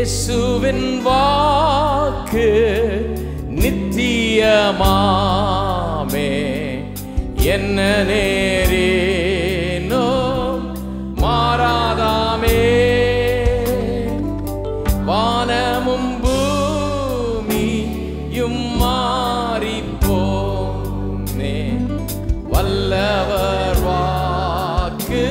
இயேசுவின் வாக்கு நித்தியமாமே என்ன நேரேனோ மாறாதாமே வானமும் பூமியும் மாறிப் போமே வல்லவர் வாக்கு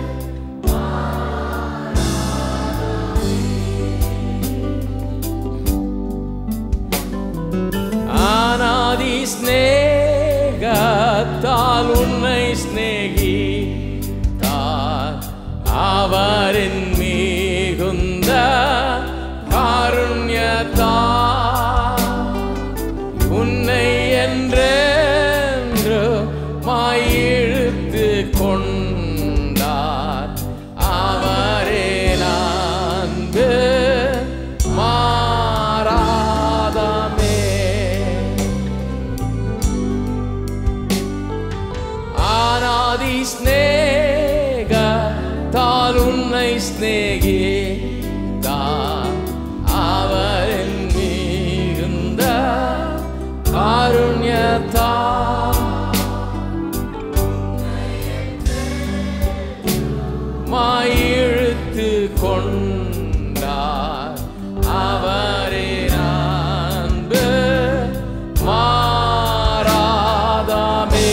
ஆனாதி ஸ்நேகத்தால் உன்னை ஸ்நேகித்தார் அவரின் மிகுந்த காருண்யத்தால் உன்னை என்றென்று மாயிழுத்து கொண்டார் அவரே அன்பு மாறாதமே ஆனாதி ஸ்நேக தால் உன்னை ஸ்நேகி அவரின் மிகுந்த காருண்யத்தா மாயிழுத்து கொண்டார் அவரின் அன்பு மாறாதாமே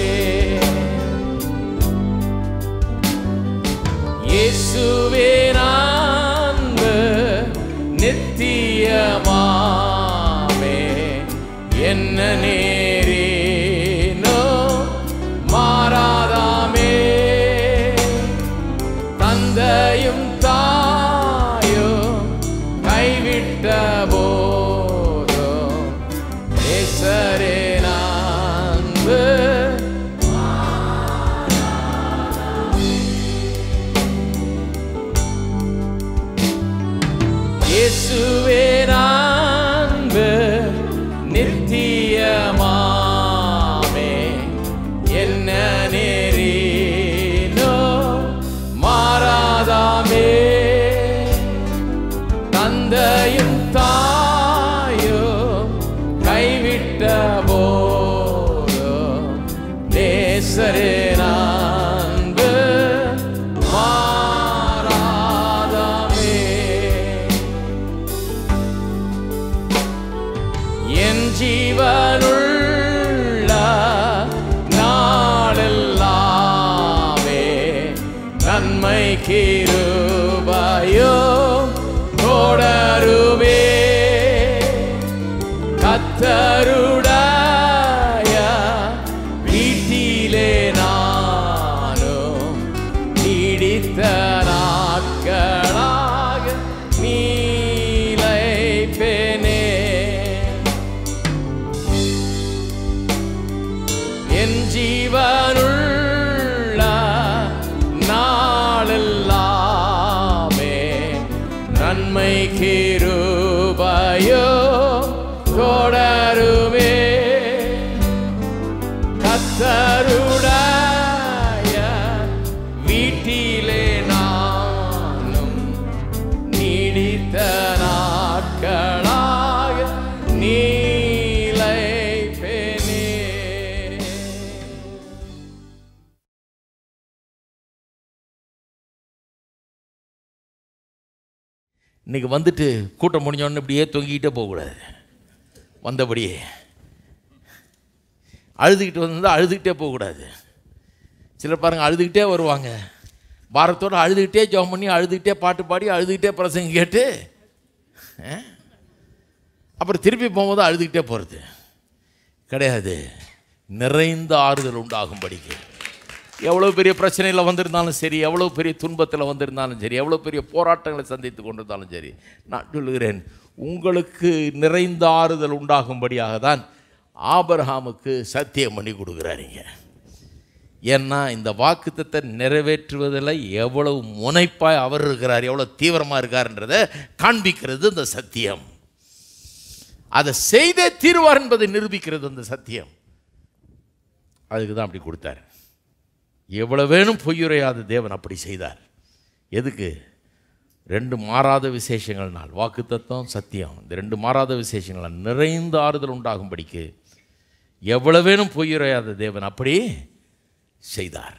இயேசுவின் அன்பு நித்தியமாமே என்ன நேரேனோ மாறாதாமே தந்தையும் தாயும் கைவிட்ட போதும் நேசரின் அன்பு இயேசுவின் அன்பு நித்தியமாமே என்ன நேரினோ மாறாதாமே தந்தையும் தாயும் கைவிட்ட போதோ நேசரின் அன்பு மாறாதாமே என் ஜீவனுள்ள நாளெல்லாமே நன்மை கிருபையோ தொடருவே கத்தருடைய வீட்டிலே நானும் நீடித்த நாட்களாக நீலைப்பேனே என் ஜீவனுள்ள நாளெல்லாமே நன்மை கிருபையோ தொடருமே கத்தருடைய வீட்டிலே நானும் நீடித்த நாட்களாக நீலைப்பேனே இன்னைக்கு வந்துட்டு கூட்டம் முடிஞ்சோடனே இப்படியே தொங்கிக்கிட்டே போகக்கூடாது வந்தபடியே அழுதுகிட்டு வந்தா அழுதுகிட்டே போகக்கூடாது சிலர் பாருங்க அழுதுகிட்டே வருவாங்க பாரத்தோடு அழுதுகிட்டே ஜெபம் பண்ணி அழுதுகிட்டே பாட்டு பாடி அழுதுகிட்டே பிரசங்க கேட்டு ஆ? அப்புறம் திருப்பி போகும்போது அழுதுகிட்டே போகிறது கிடையாது நிறைந்த ஆறுதல் உண்டாகும்படிக்கு எவ்வளோ பெரிய பிரச்சனையில் வந்திருந்தாலும் சரி எவ்வளோ பெரிய துன்பத்தில் வந்திருந்தாலும் சரி எவ்வளோ பெரிய போராட்டங்களை சந்தித்து கொண்டிருந்தாலும் சரி நான் சொல்லுகிறேன் உங்களுக்கு நிறைந்த ஆறுதல் உண்டாகும்படியாக தான் ஆபரகாமுக்கு சத்தியம் பண்ணி கொடுக்குறாருங்க ஏன்னா இந்த வாக்குத்தத்தை நிறைவேற்றுவதில் எவ்வளவு முனைப்பாய் அவர் இருக்கிறார் எவ்வளோ தீவிரமாக இருக்காருன்றதை காண்பிக்கிறது இந்த சத்தியம் அதை செய்தே தீர்வார் என்பதை நிரூபிக்கிறது அந்த சத்தியம் அதுக்கு தான் அப்படி கொடுத்தார் எவ்வளவு வேணும் பொய்யுரையாத தேவன் அப்படி செய்தார் எதுக்கு ரெண்டு மாறாத விசேஷங்கள்னால் வாக்குத்தத்தம் சத்தியம் இந்த ரெண்டு மாறாத விசேஷங்களால் நிறைந்த ஆறுதல் உண்டாகும்படிக்கு எவ்வளவேனும் பொய்யுரையாத தேவன் அப்படி செய்தார்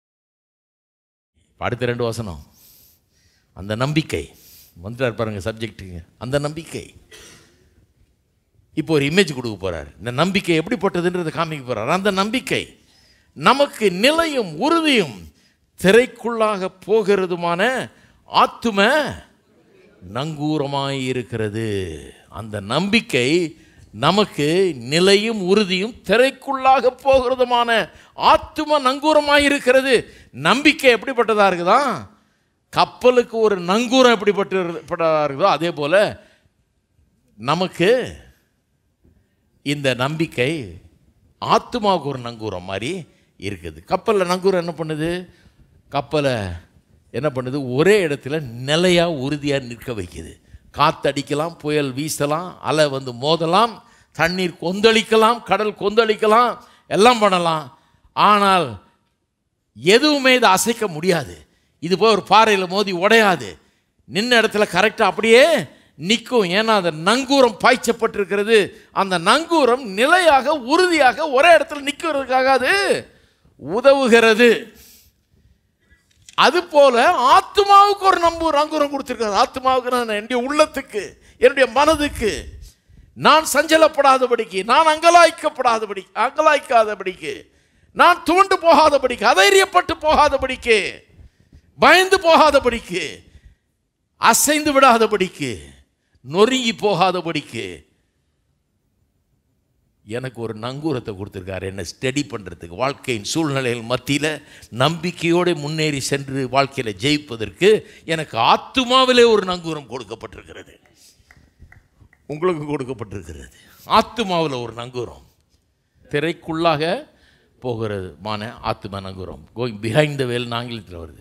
இப்ப அடுத்த ரெண்டு வசனம் அந்த நம்பிக்கை வந்துட்டார் பாருங்க சப்ஜெக்ட்டுங்க அந்த நம்பிக்கை இப்போ ஒரு இமேஜ் கொடுக்க போறார் இந்த நம்பிக்கை எப்படிப்பட்டதுன்றதை காமிக்க போறார் அந்த நம்பிக்கை நமக்கு நிலையும் உறுதியும் திரைக்குள்ளாக போகிறதுமான ஆத்தும நங்கூரமாய் இருக்கிறது அந்த நம்பிக்கை நமக்கு நிலையும் உறுதியும் திரைக்குள்ளாக போகிறதுமான ஆத்தும நங்கூரமாய் இருக்கிறது நம்பிக்கை எப்படிப்பட்டதா இருக்குதா கப்பலுக்கு ஒரு நங்கூரம் எப்படிப்பட்டு பட்டதா இருக்குதோ அதே போல நமக்கு இந்த நம்பிக்கை ஆத்மாவுக்கு ஒரு நங்கூரம் மாதிரி இருக்குது கப்பலில் நங்கூரம் என்ன பண்ணுது கப்பலை என்ன பண்ணுது ஒரே இடத்துல நிலையாக உறுதியாக நிற்க வைக்குது காத்தடிக்கலாம் புயல் வீசலாம் அலை வந்து மோதலாம் தண்ணீர் கொந்தளிக்கலாம் கடல் கொந்தளிக்கலாம் எல்லாம் பண்ணலாம் ஆனால் எதுவுமே இதை அசைக்க முடியாது இது போய் ஒரு பாறையில் மோதி உடையாது நின்ன இடத்துல கரெக்டாக அப்படியே நிற்கும் ஏன்னா அந்த நங்கூரம் பாய்ச்சப்பட்டிருக்கிறது அந்த நங்கூரம் நிலையாக உறுதியாக ஒரே இடத்துல நிற்கிறதுக்காக அது உதவுகிறது அதுபோல ஆத்மாவுக்கு ஒரு நம்பு நங்கூரம் கொடுத்துருக்காரு ஆத்மாவுக்கு நான் என்னுடைய உள்ளத்துக்கு என்னுடைய மனதுக்கு நான் சஞ்சலப்படாதபடிக்கு நான் அங்கலாய்க்கப்படாதபடி அங்கலாய்க்காதபடிக்கு நான் தூண்டு போகாதபடிக்கு அதைரியப்பட்டு போகாதபடிக்கு பயந்து போகாதபடிக்கு அசைந்து விடாதபடிக்கு நொறுங்கி போகாதபடிக்கு எனக்கு ஒரு நங்கூரத்தை கொடுத்துருக்காரு என்னை ஸ்டடி பண்ணுறதுக்கு வாழ்க்கையின் சூழ்நிலைகள் மத்தியில் நம்பிக்கையோடு முன்னேறி சென்று வாழ்க்கையில் ஜெயிப்பதற்கு எனக்கு ஆத்துமாவிலே ஒரு நங்கூரம் கொடுக்கப்பட்டிருக்கிறது உங்களுக்கு கொடுக்கப்பட்டிருக்கிறது ஆத்துமாவில் ஒரு நங்கூரம் திரைக்குள்ளாக போகிறதுமான ஆத்தும நங்கூரம் கோயிங் பிஹைண்ட் த வேல் ஆங்கிலத்தில் வருது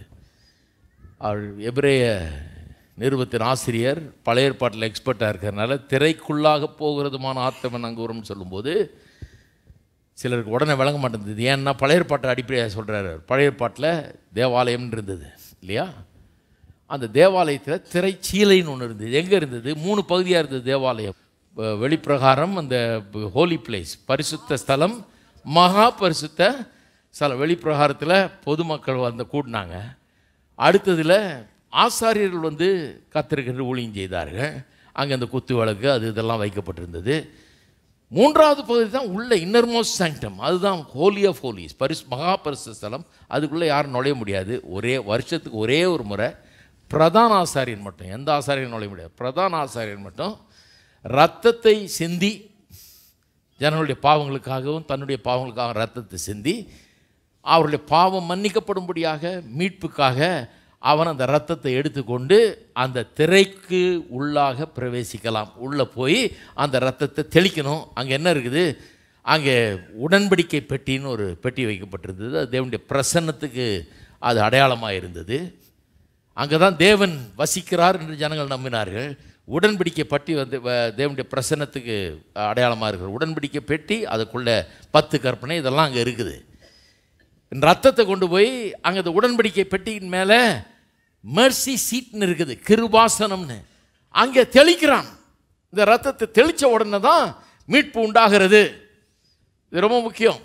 அவர் எபிரேய நிறுவத்தின் ஆசிரியர் பழைய ஏற்பாட்டில் எக்ஸ்பர்ட்டாக இருக்கிறனால திரைக்குள்ளாக போகிறதுமான ஆத்தம நங்கூரம்னு சொல்லும்போது சிலருக்கு உடனே விளங்க மாட்டேங்குது ஏன்னா பழைய ஏற்பாட்டை அடிப்படையாக சொல்கிறாரு பழைய ஏற்பாட்டில் தேவாலயம்னு இருந்தது இல்லையா அந்த தேவாலயத்தில் திரைச்சீலைன்னு ஒன்று இருந்தது எங்கே இருந்தது மூணு பகுதியாக இருந்தது தேவாலயம் வ- வெளிப்பிரகாரம் அந்த ஹோலி பிளேஸ் பரிசுத்த ஸ்தலம் மகா பரிசுத்த ஸ்தலம் வெளிப்பிரகாரத்தில் பொதுமக்கள் வந்து கூடினாங்க அடுத்ததில் ஆசாரியர்கள் வந்து கத்திருக்கிற ஊழியம் செய்தார்கள் அங்கே அந்த குத்து விளக்கு அது இதெல்லாம் வைக்கப்பட்டிருந்தது மூன்றாவது பகுதி தான் உள்ள இன்னர்மோஸ்ட் சாங்டம் அதுதான் ஹோலி ஆஃப் ஹோலிஸ் பரிசு மகா பரிசு ஸ்தலம் அதுக்குள்ளே யாரும் நுழைய முடியாது ஒரே வருஷத்துக்கு ஒரே ஒரு முறை பிரதான ஆசாரியன் மட்டும் எந்த ஆசாரியன் நுழைய முடியாது பிரதான ஆசாரியன் மட்டும் ரத்தத்தை சிந்தி ஜனங்களுடைய பாவங்களுக்காகவும் தன்னுடைய பாவங்களுக்காக ரத்தத்தை சிந்தி அவருடைய பாவம் மன்னிக்கப்படும்படியாக மீட்புக்காக அவன் அந்த ரத்தத்தை எடுத்துக்கொண்டு அந்த திரைக்கு உள்ளாக பிரவேசிக்கலாம் உள்ளே போய் அந்த ரத்தத்தை தெளிக்கணும் அங்கே என்ன இருக்குது அங்கே உடன்படிக்கை பெட்டின்னு ஒரு பெட்டி வைக்கப்பட்டிருந்தது அது தேவனுடைய பிரசன்னத்துக்கு அது அடையாளமாக இருந்தது அங்கே தான் தேவன் வசிக்கிறார் என்று ஜனங்கள் நம்பினார்கள் உடன்படிக்கை பட்டி வந்து வ- தேவனுடைய பிரசன்னத்துக்கு அடையாளமாக இருக்கிற உடன்படிக்கை பெட்டி அதுக்குள்ள பத்து கற்பனை இதெல்லாம் அங்கே இருக்குது ரத்தத்தை கொண்டு போய் அங்கே அந்த உடன்படிக்கை பெட்டியின் மேலே மெர்சி சீட்னு இருக்குது கிருபாசனம்னு அங்கே தெளிக்கிறான் இந்த ரத்தத்தை தெளித்த உடனே தான் மீட்பு உண்டாகிறது இது ரொம்ப முக்கியம்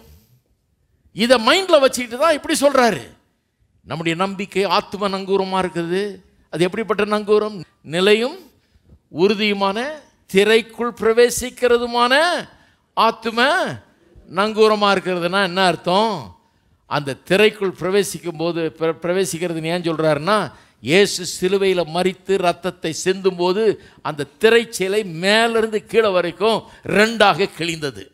இதை மைண்டில் வச்சுக்கிட்டு தான் இப்படி சொல்கிறாரு நம்முடைய நம்பிக்கை ஆத்ம நங்கூரமாக இருக்குது அது எப்படிப்பட்ட நங்கூரம் நிலையும் உறுதியுமான திரைக்குள் பிரவேசிக்கிறதுமான ஆத்ம நங்கூரமாக இருக்கிறதுனா என்ன அர்த்தம் அந்த திரைக்குள் பிரவேசிக்கும் போது பிர- பிரவேசிக்கிறதுன்னு ஏன் சொல்கிறாருன்னா இயேசு சிலுவையில் மறித்து ரத்தத்தை சிந்தும்போது அந்த திரைச்சீலை மேலிருந்து கீழே வரைக்கும் ரெண்டாக கிழிந்தது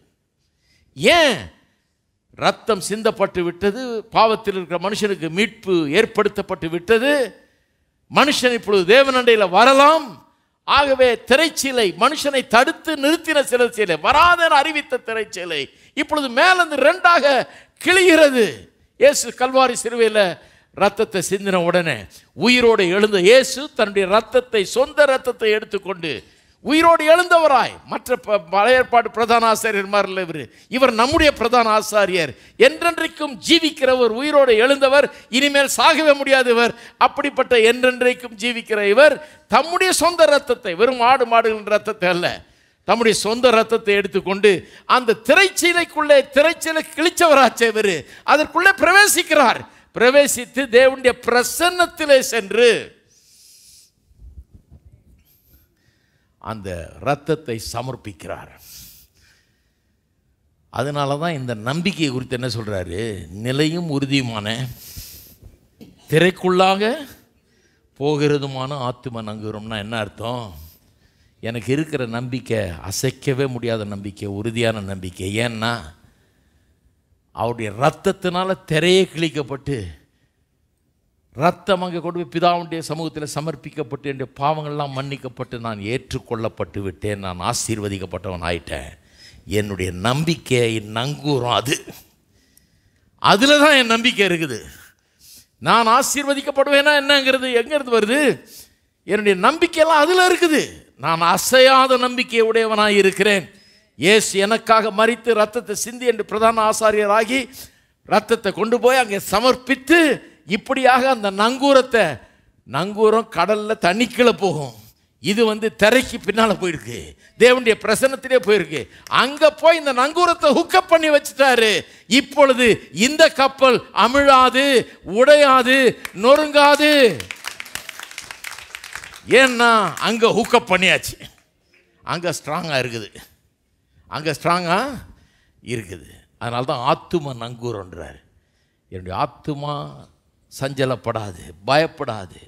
ஏன் ரத்தம் சிந்தப்பட்டு விட்டது பாவத்தில் இருக்கிற மனுஷனுக்கு மீட்பு ஏற்படுத்தப்பட்டு விட்டது மனுஷன் இப்பொழுது தேவனண்டையில் வரலாம் ஆகவே திரைச்சீலை மனுஷனை தடுத்து நிறுத்தின சிறைச்சீலை வராத அறிவித்த திரைச்சீலை இப்பொழுது மேலிருந்து ரெண்டாக கிழிகிறது இயேசு கல்வாரி சிறுவையில் ரத்தத்தை சிந்தின உடனே உயிரோடு எழுந்த இயேசு தன்னுடைய ரத்தத்தை சொந்த ரத்தத்தை எடுத்துக்கொண்டு உயிரோடு எழுந்தவராய் மற்ற ப- பழைய ஏற்பாடு பிரதான ஆசாரியர் மாதிரி இல்லை இவர் இவர் நம்முடைய பிரதான ஆசாரியர் என்றென்றைக்கும் ஜீவிக்கிறவர் உயிரோடு எழுந்தவர் இனிமேல் சாகவே முடியாதவர் அப்படிப்பட்ட என்றென்றைக்கும் ஜீவிக்கிற இவர் தம்முடைய சொந்த ரத்தத்தை வெறும் ஆடு மாடுகளின் ரத்தத்தை அல்ல தம்முடைய சொந்த ரத்தத்தை எடுத்துக்கொண்டு அந்த திரைச்சீலைக்குள்ளே திரைச்சீலை கிழிச்சவராச்சே இவர் அதற்குள்ளே பிரவேசிக்கிறார் பிரவேசித்து தேவனுடைய பிரசன்னத்திலே சென்று அந்த இரத்தத்தை சமர்ப்பிக்கிறார் அதனால தான் இந்த நம்பிக்கை குறித்து என்ன சொல்றாரு நிலையும் உறுதியுமான திரைக்குள்ளாக போகிறதுமான ஆத்தும நங்குறோம்னா என்ன அர்த்தம் எனக்கு இருக்கிற நம்பிக்கை அசைக்கவே முடியாத நம்பிக்கை உறுதியான நம்பிக்கை ஏன்னா அவருடைய ரத்தத்தினால திரையே கிழிக்கப்பட்டு ரத்தம் அங்கே கொண்டு போய் பிதாவுடைய சமூகத்தில் சமர்ப்பிக்கப்பட்டு என்னுடைய பாவங்கள்லாம் மன்னிக்கப்பட்டு நான் ஏற்றுக்கொள்ளப்பட்டு விட்டேன் நான் ஆசீர்வதிக்கப்பட்டவன் ஆயிட்டேன் என்னுடைய நம்பிக்கை என் நங்கூரம் அது அதில் தான் என் நம்பிக்கை இருக்குது நான் ஆசீர்வதிக்கப்படுவேனா என்னங்கிறது எங்கேருந்து வருது என்னுடைய நம்பிக்கையெல்லாம் அதில் இருக்குது நான் அசையாத நம்பிக்கை உடையவனாக இருக்கிறேன் இயேசு எனக்காக மறித்து ரத்தத்தை சிந்தி என்று பிரதான ஆசாரியராகி ரத்தத்தை கொண்டு போய் அங்கே சமர்ப்பித்து இப்படியாக அந்த நங்கூரத்தை நங்கூரம் கடல்ல தண்ணிக்குள்ள போகும் இது வந்து திரைக்கு பின்னால போயிருக்கு தேவனுடைய பிரசன்னத்திலே போயிருக்கு அங்க போய் இந்த நங்கூரத்தை ஹுக்கப் பண்ணி வச்சுட்டாரு இப்பொழுது இந்த கப்பல் அமிழாது உடையாது நொறுங்காது ஏன்னா அங்க ஹுக்கப் பண்ணியாச்சு அங்க ஸ்ட்ராங்கா இருக்குது அங்க ஸ்ட்ராங்கா இருக்குது அதனால தான் ஆத்தும நங்கூரன்றார் என்னுடைய ஆத்துமா சஞ்சலப்படாது பயப்படாது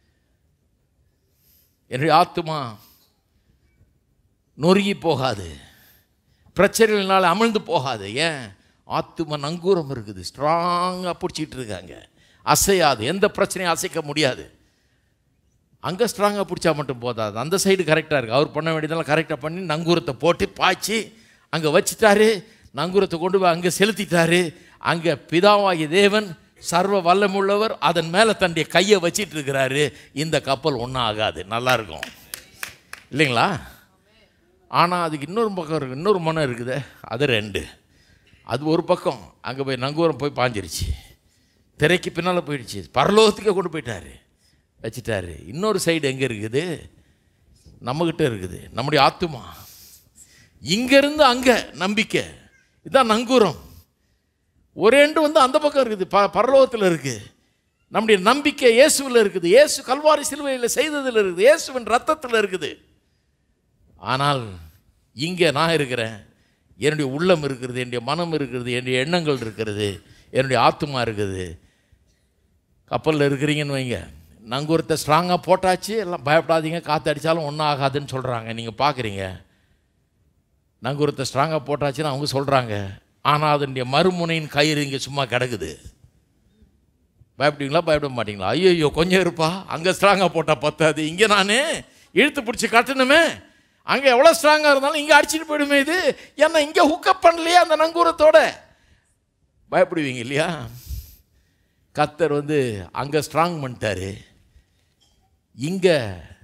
என்னுடைய ஆத்துமா நொறுங்கி போகாது பிரச்சனைகளால் அமிழ்ந்து போகாது ஏன் ஆத்தும நங்கூரம் இருக்குது ஸ்ட்ராங்காக பிடிச்சிட்டு இருக்காங்க அசையாது எந்த பிரச்சனையும் அசைக்க முடியாது அங்கே ஸ்ட்ராங்காக பிடிச்சா மட்டும் போதாது அந்த சைடு கரெக்டாக இருக்குது அவர் பண்ண வேண்டியதெல்லாம் கரெக்டாக பண்ணி நங்கூரத்தை போட்டு பாய்ச்சி அங்கே வச்சுட்டாரு நங்கூரத்தை கொண்டு போய் அங்கே செலுத்திட்டாரு அங்கே பிதாவாகிய தேவன் சர்வ வல்லமுள்ளவர் அதன் மேலே தன்னுடைய கையை வச்சிட்டு இருக்கிறாரு இந்த கப்பல் ஒன்றும் ஆகாது நல்லா இருக்கும் இல்லைங்களா ஆனால் அதுக்கு இன்னொரு பக்கம் இருக்குது இன்னொரு மனம் இருக்குது அது ரெண்டு அது ஒரு பக்கம் அங்கே போய் நங்கூரம் போய் பாஞ்சிருச்சு திரைக்கு பின்னால் போயிடுச்சு பரலோகத்துக்கே கொண்டு போயிட்டாரு வச்சிட்டாரு இன்னொரு சைடு எங்கே இருக்குது நம்மக்கிட்ட இருக்குது நம்முடைய ஆத்துமா இங்கேருந்து அங்கே நம்பிக்கை இதுதான் நங்கூரம் ஒரு எண்டு வந்து அந்த பக்கம் இருக்குது ப பரலோகத்தில் இருக்குது நம்முடைய நம்பிக்கை இயேசுவில் இருக்குது இயேசு கல்வாரி சிலுவையில் செய்ததில் இருக்குது இயேசுவின் ரத்தத்தில் இருக்குது ஆனால் இங்கே நான் இருக்கிறேன் என்னுடைய உள்ளம் இருக்கிறது என்னுடைய மனம் இருக்கிறது என்னுடைய எண்ணங்கள் இருக்கிறது என்னுடைய ஆத்துமா இருக்குது கப்பலில் இருக்கிறீங்கன்னு வைங்க நங்கூரத்தை ஸ்ட்ராங்காக போட்டாச்சு எல்லாம் பயப்படாதீங்க காற்று அடித்தாலும் ஒன்றும் ஆகாதுன்னு சொல்கிறாங்க நீங்கள் பார்க்குறீங்க நங்கூரத்தை ஸ்ட்ராங்காக போட்டாச்சுன்னு அவங்க சொல்கிறாங்க ஆனால் அதனுடைய மறுமுனையின் கயிறு இங்கே சும்மா கிடக்குது பயப்படுவீங்களா பயப்பட மாட்டீங்களா ஐயோ கொஞ்சம் இருப்பா அங்கே ஸ்ட்ராங்காக போட்டால் பத்தாது இங்கே நான் இழுத்து பிடிச்சி கட்டணுமே அங்கே எவ்வளோ ஸ்ட்ராங்காக இருந்தாலும் இங்கே அடிச்சிட்டு போயிடுமே இது ஏன்னா இங்கே ஹுக்கப் பண்ணலையா அந்த நங்கூரத்தோட பயப்படுவீங்க இல்லையா கத்தர் வந்து அங்கே ஸ்ட்ராங் பண்ணிட்டாரு இங்கே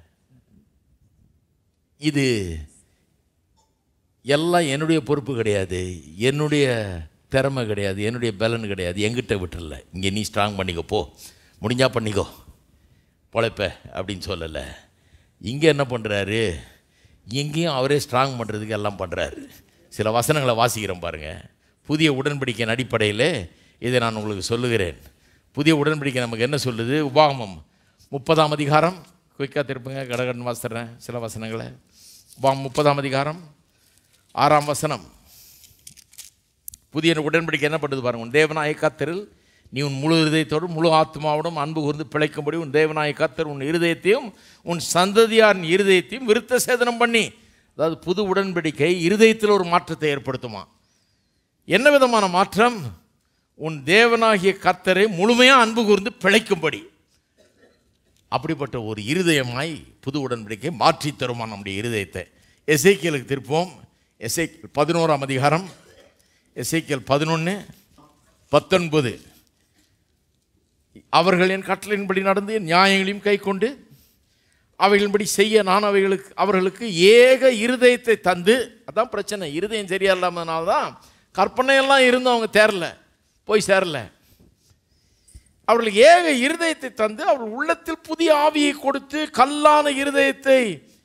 இது எல்லாம் என்னுடைய பொறுப்பு கிடையாது என்னுடைய திறமை கிடையாது என்னுடைய பலன் கிடையாது எங்கிட்ட விட்டுறல இங்கே நீ ஸ்ட்ராங் பண்ணிக்கோ போ முடிஞ்சா பண்ணிக்கோ பொழைப்ப அப்படின்னு சொல்லலை இங்கே என்ன பண்ணுறாரு இங்கேயும் அவரே ஸ்ட்ராங் பண்ணுறதுக்கு எல்லாம் பண்ணுறாரு சில வசனங்களை வாசிக்கிறேன் பாருங்கள் புதிய உடன்படிக்கையின் அடிப்படையில் இதை நான் உங்களுக்கு சொல்லுகிறேன் புதிய உடன்படிக்கை நமக்கு என்ன சொல்லுது உபாகமம் முப்பதாம் அதிகாரம் குயிக்காக திருப்புங்க கடகடன் வாசிடுறேன் சில வசனங்களை உபாகம் முப்பதாம் அதிகாரம் ஆறாம் வசனம் புதிய உடன்படிக்கை என்ன பண்ணுது பாருங்க உன் தேவனாய கத்தரில் நீ உன் முழு இருதயத்தோடும் முழு ஆத்மாவோடும் அன்பு கூர்ந்து பிழைக்கும்படி உன் தேவனாய கத்தர் உன் இருதயத்தையும் உன் சந்ததியாரின் இருதயத்தையும் விருத்த சேதனம் பண்ணி அதாவது புது உடன்படிக்கை இருதயத்தில் ஒரு மாற்றத்தை ஏற்படுத்துமா என்ன விதமான மாற்றம் உன் தேவனாகிய கர்த்தரை முழுமையாக அன்பு கூர்ந்து பிழைக்கும்படி அப்படிப்பட்ட ஒரு இருதயமாய் புது உடன்படிக்கை மாற்றி தருமா நம்முடைய இருதயத்தை எசேக்கியலுக்கு திருப்போம் எசே பதினோராம் அதிகாரம் எசேக்கியல் பதினொன்று பத்தொன்பது அவர்கள் என் கட்டளையின்படி நடந்து என் நியாயங்களையும் கை கொண்டு அவைகளின்படி செய்ய நான் அவைகளுக்கு அவர்களுக்கு ஏக இருதயத்தை தந்து அதான் பிரச்சனை இருதயம் சரியா இல்லாமனால தான் கற்பனையெல்லாம் இருந்து அவங்க தேரல போய் சேரல அவர்களுக்கு ஏக இருதயத்தை தந்து அவர்கள் உள்ளத்தில் புதிய ஆவியை கொடுத்து கல்லான இருதயத்தை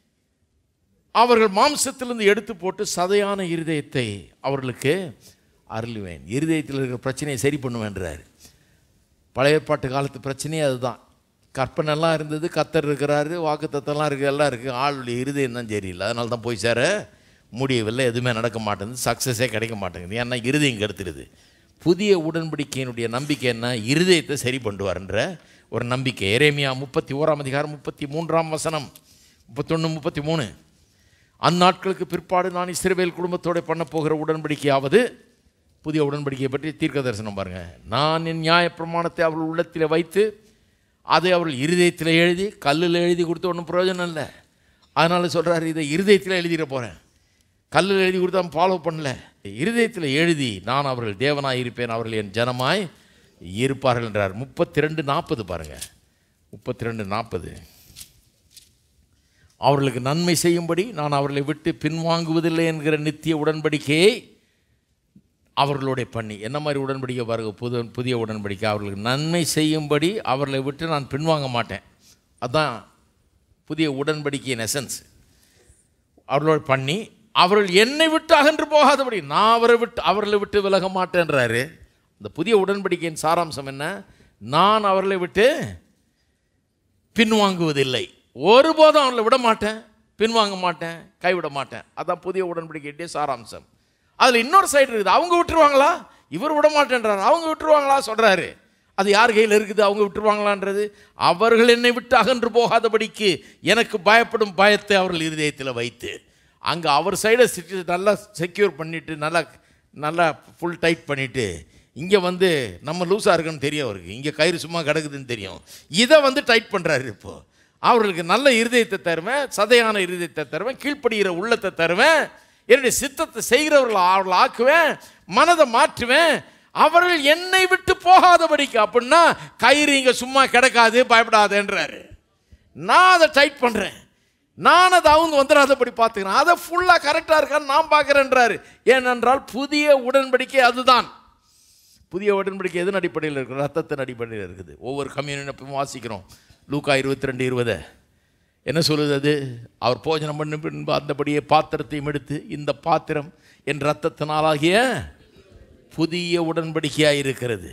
அவர்கள் மாம்சத்திலிருந்து எடுத்து போட்டு சதையான இருதயத்தை அவர்களுக்கு அருளுவேன் இருதயத்தில் இருக்கிற பிரச்சனையை சரி பண்ணுவேன்றார் பழைய ஏற்பாட்டு காலத்து பிரச்சனையே அதுதான் கற்பனைலாம் இருந்தது கத்தர் இருக்கிறாரு வாக்குத்தத்தெல்லாம் இருக்குது எல்லாம் இருக்குது ஆளுடைய இருதயம் தான் சரியில்லை அதனால தான் போய் சேர முடியவில்லை எதுவுமே நடக்க மாட்டேங்குது சக்ஸஸே கிடைக்க மாட்டேங்குது ஏன்னா இருதயம் கெடுத்துடுது புதிய உடன்படிக்கையினுடைய நம்பிக்கை என்ன இருதயத்தை சரி பண்ணுவார்ன்ற ஒரு நம்பிக்கை எரேமியா முப்பத்தி ஓராம் அதிகாரம் முப்பத்தி மூன்றாம் வசனம் முப்பத்தொன்று முப்பத்தி மூணு அந்நாட்களுக்கு பிற்பாடு நான் இஸ்ரவேல் குடும்பத்தோட பண்ண போகிற உடன்படிக்கையாவது புதிய உடன்படிக்கையை பற்றி தீர்க்க தரிசனம் பாருங்க நான் என் நியாயப்பிரமாணத்தை அவர்கள் உள்ளத்தில் வைத்து அதை அவர்கள் இருதயத்தில் எழுதி கல்லில் எழுதி கொடுத்து ஒன்றும் பிரயோஜனம் இல்லை அதனால் சொல்கிறாரு இதை இருதயத்தில் எழுதிட போகிறேன் கல்லில் எழுதி கொடுத்து அவன் ஃபாலோ பண்ணல இருதயத்தில் எழுதி நான் அவர்கள் தேவனாய் இருப்பேன் அவர்கள் என் ஜனமாய் இருப்பார்கள் என்றார் முப்பத்தி ரெண்டு நாற்பது பாருங்கள் முப்பத்தி ரெண்டு நாற்பது அவர்களுக்கு நன்மை செய்யும்படி நான் அவர்களை விட்டு பின்வாங்குவதில்லை என்கிற நித்திய உடன்படிக்கையை அவர்களோட பண்ணி என்ன மாதிரி உடன்படிக்கை பாருங்க புது புதிய உடன்படிக்கை அவர்களுக்கு நன்மை செய்யும்படி அவர்களை விட்டு நான் பின்வாங்க மாட்டேன் அதான் புதிய உடன்படிக்கையின் எசன்ஸ் அவர்களோட பண்ணி அவர்கள் என்னை விட்டு அகன்று போகாதபடி நான் அவரை விட்டு அவர்களை விட்டு விலக மாட்டேன்றாரு இந்த புதிய உடன்படிக்கையின் சாராம்சம் என்ன நான் அவர்களை விட்டு பின்வாங்குவதில்லை ஒருபோதும் அவர்களை விட மாட்டேன் பின்வாங்க மாட்டேன் கைவிட மாட்டேன் அதான் புதிய உடன்படிக்கையுடைய சாராம்சம் அதில் இன்னொரு சைடு இருக்குது அவங்க விட்டுருவாங்களா இவர் விட மாட்டேன்றாரு அவங்க விட்டுருவாங்களா சொல்கிறாரு அது யார் கையில் இருக்குது அவங்க விட்டுருவாங்களான்றது அவர்கள் என்னை விட்டு அகன்று போகாதபடிக்கு எனக்கு பயப்படும் பயத்தை அவர்கள் இருதயத்தில் வைத்து அங்கே அவர் சைடை நல்லா செக்யூர் பண்ணிவிட்டு நல்லா நல்லா ஃபுல் டைட் பண்ணிவிட்டு இங்கே வந்து நம்ம லூஸாக இருக்குன்னு தெரியும் அவருக்கு இங்கே கயிறு சும்மா கிடக்குதுன்னு தெரியும் இதை வந்து டைட் பண்ணுறாரு இப்போது அவர்களுக்கு நல்ல இருதயத்தை தருவேன் சதையான இருதயத்தை தருவேன் கீழ்ப்படுகிற உள்ளத்தை தருவேன் என்னுடைய சித்தத்தை செய்கிறவர்கள் அவர்கள் ஆக்குவேன் மனதை மாற்றுவேன் அவர்கள் என்னை விட்டு போகாதபடிக்கு அப்படின்னா கயிறு இங்கே சும்மா கிடக்காது பயப்படாதேன்றாரு நான் அதை டைட் பண்ணுறேன் நான் அதை அவங்க வந்துடாதபடி பார்த்துக்கிறேன் அதை ஃபுல்லாக கரெக்டாக இருக்கான்னு நான் பார்க்குறேன்றாரு ஏனென்றால் புதிய உடன்படிக்கை அதுதான் புதிய உடன்படிக்கை எதன் அடிப்படையில் இருக்குது ரத்தத்தின் அடிப்படையில் இருக்குது ஒவ்வொரு கம்யூனியும் வாசிக்கிறோம் லூக்கா இருபத்தி ரெண்டு இருபது என்ன சொல்லுது அது அவர் போஜனம் பண்ண பின்பு அந்தபடியே பாத்திரத்தையும் எடுத்து இந்த பாத்திரம் என் ரத்தத்தினாலாகிய புதிய உடன்படிக்கையாக இருக்கிறது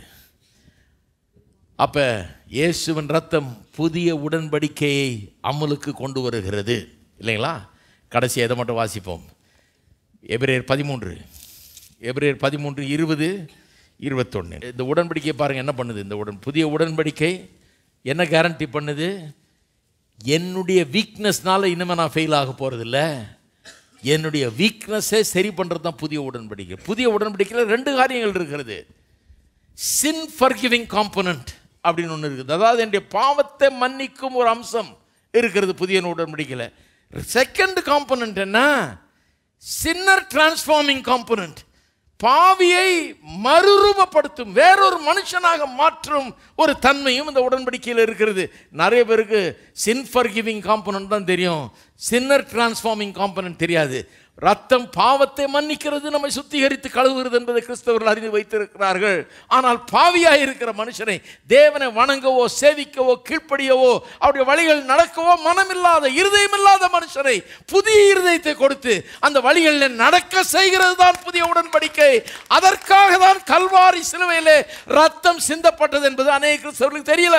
அப்போ இயேசுவின் ரத்தம் புதிய உடன்படிக்கையை அமலுக்கு கொண்டு வருகிறது இல்லைங்களா கடைசி எதை மட்டும் வாசிப்போம் எபிரேயர் பதிமூன்று எபிரேயர் பதிமூன்று இருபது இருபத்தொன்று இந்த உடன்படிக்கை பாருங்கள் என்ன பண்ணுது இந்த உடன் புதிய உடன்படிக்கை என்ன கேரண்டி பண்ணுது என்னுடைய வீக்னஸ்னால இனிமேல் நான் ஃபெயில் ஆக போகிறதில்ல என்னுடைய வீக்னஸை சரி பண்ணுறது தான் புதிய உடன்படிக்கை புதிய உடன்படிக்கையில் ரெண்டு காரியங்கள் இருக்கிறது சின் ஃபர்கிவிங் காம்பனண்ட் அப்படின்னு ஒன்று இருக்குது அதாவது என்னுடைய பாவத்தை மன்னிக்கும் ஒரு அம்சம் இருக்கிறது புதிய உடன்படிக்கையில் செகண்ட் காம்பனண்ட் என்ன சின்னர் டிரான்ஸ்ஃபார்மிங் காம்பனண்ட் பாவியை மறுரூபப்படுத்தும் வேறொரு மனுஷனாக மாற்றும் ஒரு தன்மையும் இந்த உடன்படிக்கையில் இருக்கிறது நிறைய பேருக்கு சின் ஃபர்கிவிங் காம்பனண்ட் தான் தெரியும் சின்னர் டிரான்ஸ்ஃபார்மிங் காம்பனண்ட் தெரியாது ரத்தம் பாவத்தை மன்னிக்கிறது நம்மை சுத்திகரித்து கழுவுகிறது என்பதை கிறிஸ்தவர்கள் அறிந்து வைத்திருக்கிறார்கள் ஆனால் பாவியாக இருக்கிற மனுஷனை தேவனை வணங்கவோ சேவிக்கவோ கீழ்ப்படியவோ அவருடைய வழிகள் நடக்கவோ மனமில்லாத இருதயமில்லாத மனுஷனை புதிய இருதயத்தை கொடுத்து அந்த வழிகளில் நடக்க செய்கிறது தான் புதிய உடன்படிக்கை அதற்காக தான் கல்வாரி சிலுவையிலே ரத்தம் சிந்தப்பட்டது என்பது அநேக கிறிஸ்தவர்களுக்கு தெரியல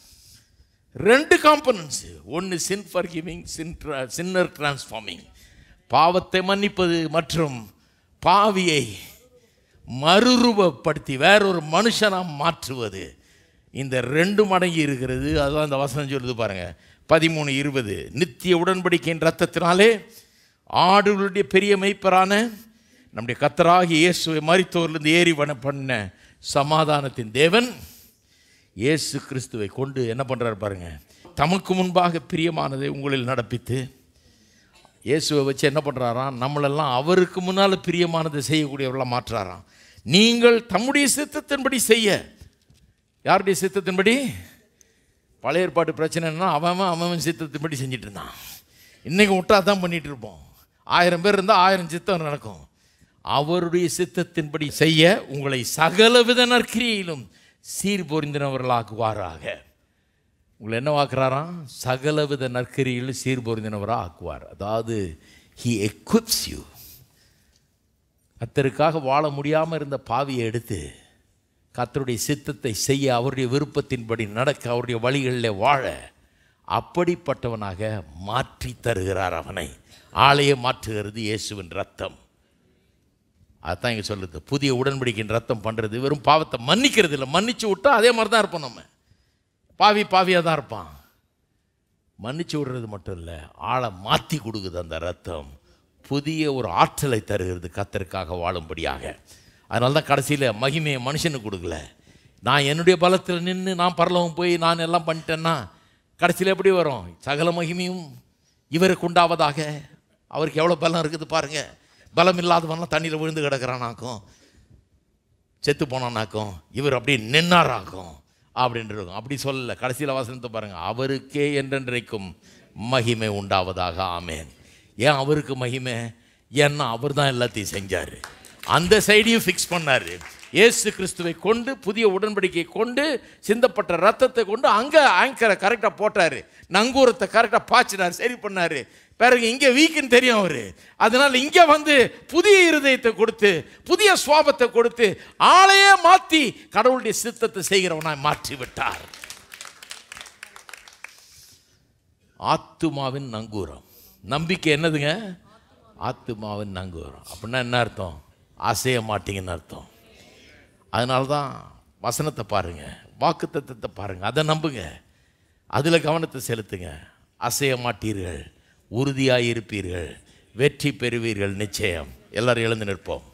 ரெண்டு காம்பனன்ஸ் ஒன்று சின் ஃபர்கிவிங் சின் சின்னர் டிரான்ஸ்ஃபார்மிங் பாவத்தை மன்னிப்பது மற்றும் பாவியை மறுரூபப்படுத்தி வேறொரு மனுஷனாக மாற்றுவது இந்த ரெண்டு மடங்கி இருக்கிறது அதுதான் அந்த வசனம் சொல்லுது பாருங்க பதிமூணு இருபது நித்திய உடன்படிக்கையின் ரத்தத்தினாலே ஆடுகளுடைய பெரிய மெய்ப்பரான நம்முடைய கத்தராகி இயேசுவை மறித்தோர்லேருந்து ஏறி வன பண்ண சமாதானத்தின் தேவன் இயேசு கிறிஸ்துவை கொண்டு என்ன பண்ணுறாரு பாருங்க தமக்கு முன்பாக பிரியமானதை உங்களில் நடப்பித்து இயேசுவை வச்சு என்ன பண்ணுறாராம் நம்மளெல்லாம் அவருக்கு முன்னால் பிரியமானதை செய்யக்கூடியவர்களாக மாற்றுறாராம் நீங்கள் தம்முடைய சித்தத்தின்படி செய்ய யாருடைய சித்தத்தின்படி பழைய ஏற்பாட்டு பிரச்சனைன்னா அவன் அவன் அவன் அவன் சித்தத்தின்படி செஞ்சுட்டு இருந்தான் இன்றைக்கி விட்டா தான் பண்ணிகிட்டு இருப்போம் ஆயிரம் பேர் இருந்தால் ஆயிரம் சித்தம் நடக்கும் அவருடைய சித்தத்தின்படி செய்ய உங்களை சகலவித நற்கிரியிலும் சீர் பொருந்தினவர்களாக்குவாராக உங்களை என்ன ஆக்குறாராம் சகலவித நற்கரியில் சீர் பொருந்தினவராக ஆக்குவார் அதாவது ஹி equips யூ கத்தருக்காக வாழ முடியாமல் இருந்த பாவியை எடுத்து கத்தருடைய சித்தத்தை செய்ய அவருடைய விருப்பத்தின்படி நடக்க அவருடைய வழிகளில் வாழ அப்படிப்பட்டவனாக மாற்றி தருகிறார் அவனை ஆளையே மாற்றுகிறது இயேசுவின் ரத்தம் அதான் இங்கே சொல்லுது புதிய உடன்படிக்கையின் ரத்தம் பண்ணுறது வெறும் பாவத்தை மன்னிக்கிறது இல்லை மன்னிச்சு விட்டா அதே மாதிரி தான் இருப்போம் நம்ம பாவி பாவியாக தான் இருப்பான் மன்னிச்சு விடுறது மட்டும் இல்லை ஆளை மாற்றி கொடுக்குது அந்த ரத்தம் புதிய ஒரு ஆற்றலை தருகிறது கத்தருக்காக வாழும்படியாக அதனால தான் கடைசியில் மகிமையை மனுஷனுக்கு கொடுக்கல நான் என்னுடைய பலத்தில் நின்று நான் பரலவம் போய் நான் எல்லாம் பண்ணிட்டேன்னா கடைசியில் எப்படி வரும் சகல மகிமையும் இவருக்கு உண்டாவதாக அவருக்கு எவ்வளோ பலம் இருக்குது பாருங்கள் பலம் இல்லாதவன்லாம் தண்ணியில் விழுந்து கிடக்கிறானாக்கும் செத்து போனானாக்கும் இவர் அப்படியே நின்னாராக்கும் அப்படின்ட்டு இருக்கும் அப்படி சொல்லல கடைசியில் வசனத்தை பாருங்கள் அவருக்கே என்றென்றைக்கும் மகிமை உண்டாவதாக ஆமேன் ஏன் அவருக்கு மகிமை ஏன்னா அவர் தான் எல்லாத்தையும் செஞ்சார் அந்த சைடையும் ஃபிக்ஸ் பண்ணார் இயேசு கிறிஸ்துவை கொண்டு புதிய உடன்படிக்கையை கொண்டு சிந்தப்பட்ட ரத்தத்தை கொண்டு அங்கே ஆங்கரை கரெக்டாக போட்டார் நங்கூரத்தை கரெக்டாக பாய்ச்சினார் சரி பண்ணார் பிறகு இங்கே வீக்குன்னு தெரியும் அவர் அதனால் இங்கே வந்து புதிய இருதயத்தை கொடுத்து புதிய சுவாபத்தை கொடுத்து ஆளையே மாற்றி கடவுளுடைய சித்தத்தை செய்கிறவனாய் மாற்றி விட்டார் ஆத்துமாவின் நங்கூரம் நம்பிக்கை என்னதுங்க ஆத்துமாவின் நங்கூரம் அப்படின்னா என்ன அர்த்தம் அசைய மாட்டீங்கன்னு அர்த்தம் அதனால தான் வசனத்தை பாருங்கள் வாக்கு தத்துவத்தை பாருங்கள் அதை நம்புங்க அதில் கவனத்தை செலுத்துங்க அசைய மாட்டீர்கள் உறுதியாக இருப்பீர்கள் வெற்றி பெறுவீர்கள் நிச்சயம் எல்லாரும் எழுந்து நிற்போம்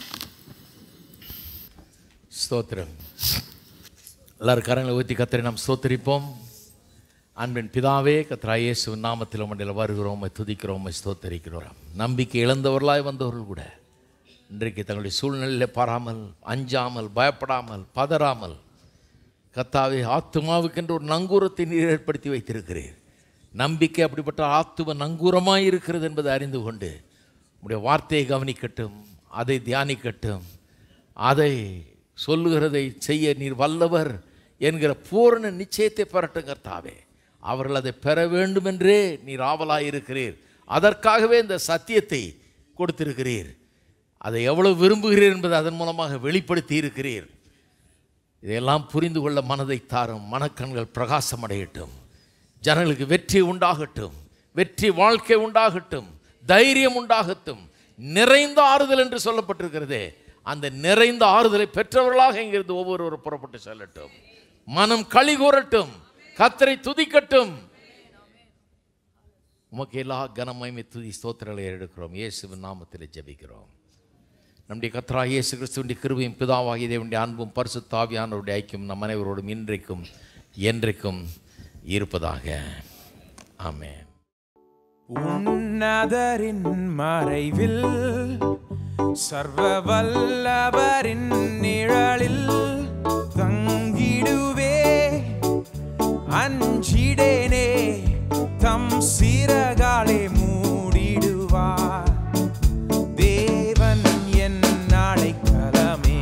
ஸ்தோத்திரம் எல்லாரும் கரங்களை ஊற்றி கத்தரை நாம் ஸ்தோத்தரிப்போம் அன்பின் பிதாவே கத்ரா இயேசு நாமத்தில் மண்டியில் வருகிறோம் துதிக்கிறோம் ஸ்தோத்தரிக்கிறோம் நம்பிக்கை இழந்தவர்களாய் வந்தவர்கள் கூட இன்றைக்கு தங்களுடைய சூழ்நிலையில் பாராமல் அஞ்சாமல் பயப்படாமல் பதறாமல் கத்தாவே ஆத்துமாவுக்கென்று ஒரு நங்கூரத்தை நீர் ஏற்படுத்தி வைத்திருக்கிறீர் நம்பிக்கை அப்படிப்பட்ட ஆத்தும நங்கூரமாக இருக்கிறது என்பதை அறிந்து கொண்டு உடைய வார்த்தையை கவனிக்கட்டும் அதை தியானிக்கட்டும் அதை சொல்லுகிறதை செய்ய நீர் வல்லவர் என்கிற பூரண நிச்சயத்தை பெறட்டும் கர்த்தாவே அவர்கள் அதை பெற வேண்டுமென்றே நீர் ஆவலாயிருக்கிறீர் அதற்காகவே இந்த சத்தியத்தை கொடுத்திருக்கிறீர் அதை எவ்வளவு விரும்புகிறீர் என்பதை அதன் மூலமாக வெளிப்படுத்தி இருக்கிறீர் இதையெல்லாம் புரிந்து கொள்ள மனதை தாரும் மனக்கண்கள் பிரகாசம் அடையட்டும் ஜனங்களுக்கு வெற்றி உண்டாகட்டும் வெற்றி வாழ்க்கை உண்டாகட்டும் தைரியம் உண்டாகட்டும் நிறைந்த ஆறுதல் என்று சொல்லப்பட்டிருக்கிறதே அந்த நிறைந்த ஆறுதலை பெற்றவர்களாக இங்கிருந்து ஒவ்வொருவரும் புறப்பட்டு செல்லட்டும் மனம் களி கூறட்டும் கத்தரை துதிக்கட்டும் உமக்கு எல்லா கனமைமை துதி ஸ்தோத்திரங்களை எடுக்கிறோம் இயேசுவின் நாமத்தில் ஜெபிக்கிறோம் நம்முடைய கத்ரா இயேசு கிறிஸ்துவனுடைய கிருபையும் பிதாவாகிய தேவனுடைய அன்பும் பரிசுத்தாவியானவருடைய ஐக்கியம் நம் அனைவரோடும் இன்றைக்கும் என்றைக்கும் இருப்பதாக ஆமென் உன்னதரின் மறைவில் சர்வ வல்லவரின் நிழலில் தங்கிடுவே அஞ்சிடேனே தம் சிறகாலே மூடிடுவார் தேவன் என் அடைக்கலமே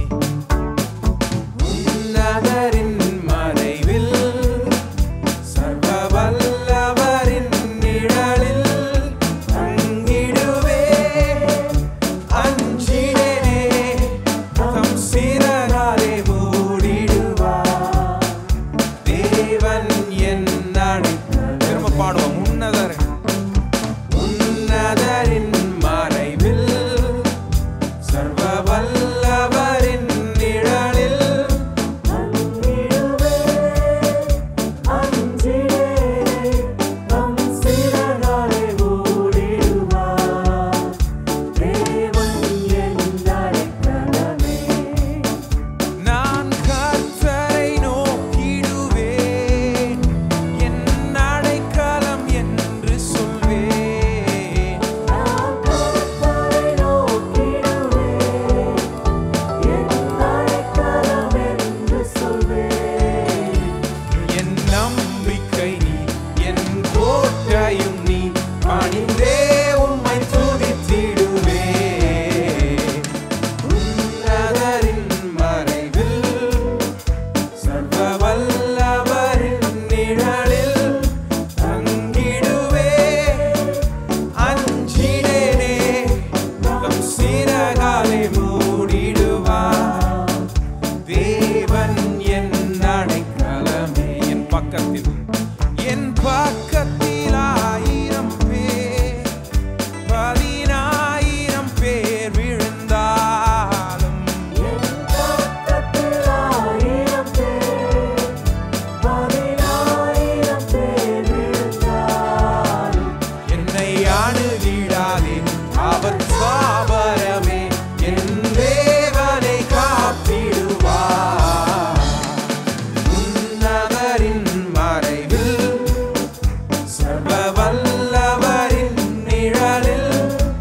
உன்னதரின் மறைவில் சர்வ வல்லவரின் நிழலில் தங்கிடுவே அஞ்சிடனே தம் சிறகாலே மூடிடுவார் தேவன் என் அடைக்கலம். திரும்ப பாடுவோம் உன்னதர் உன்னதரின் மறைவில் சர்வ வல்லவரின் நிழலில் நான் கர்த்தரை நோக்கிடுவேன் பக்கத்தில் என் பக்கத்தில் ஆயிரம் பேர் பதினாயிரம் பேர் விழுந்தாலும் என்னை அணுகிடாதே அவர் சாபரமே என் தேவனை காத்திடுவார் உன்னதரின் மறைவில் சர்வ வல்லவரின் நிழலில்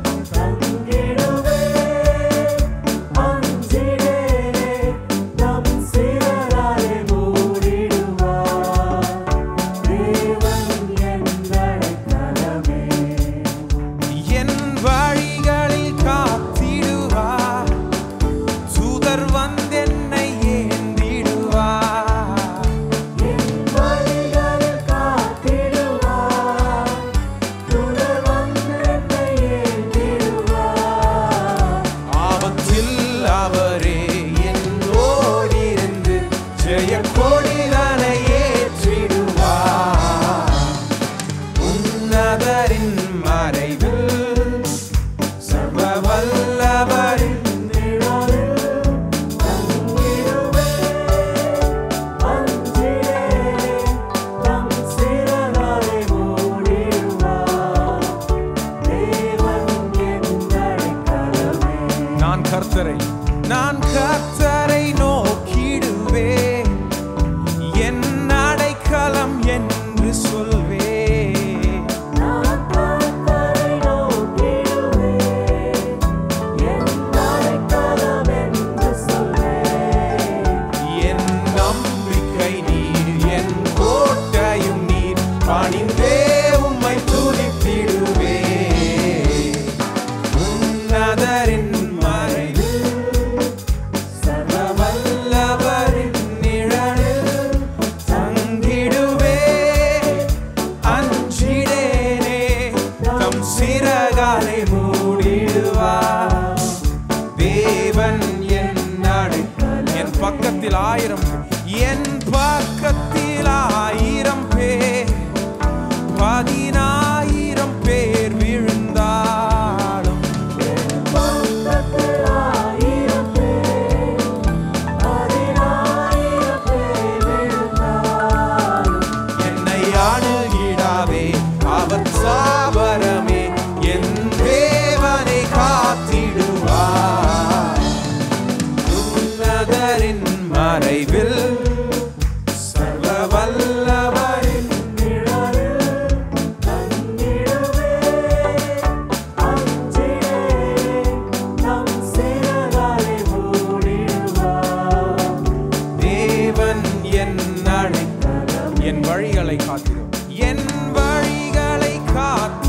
என் வழிகளில் காத்திடுவார் சுதர் வந்தென்னை ஏந்திடுவார் ஆபத்தில் அவரே என்னோடிருந்து ஜெய கொடிதனை ஏற்றிடுவார் உன்னதரின் மறைவில் சர்வ வல்லவரின் நான் கர்த்தரை நான் கர்த்தரை நோக்கிடுவேன் என் அடைக்கலம் என்று சொல்வேன் என் நம்பிக்கை நீர் என் கோட்டையும் நீர் பணிந்தே உம்மை துதித்திடுவே உன்னதரின் மறைவில் சர்வ வல்லவரின் நிழலில் தங்கிடுவே அஞ்சிடேனே தம் சிறகாலை மூடிடுவார் தேவன் என் அடைக்கலம் என் பக்கத்தில் ஆயிரம் என் பக்கத்தில் ஆயிரம் பேர் பதினாயிரம் பேர் விழுந்தாலும் என்னை அணுகிடாதே அவர் சாபரமே என் தேவனை காத்திடுவார் உன்னதரின் மறைவில் சர்வ வல்லவரின் தேவன் என் அடைக்கலம் என் வழிகளை காத்திடும் என் வழிகளை காத்து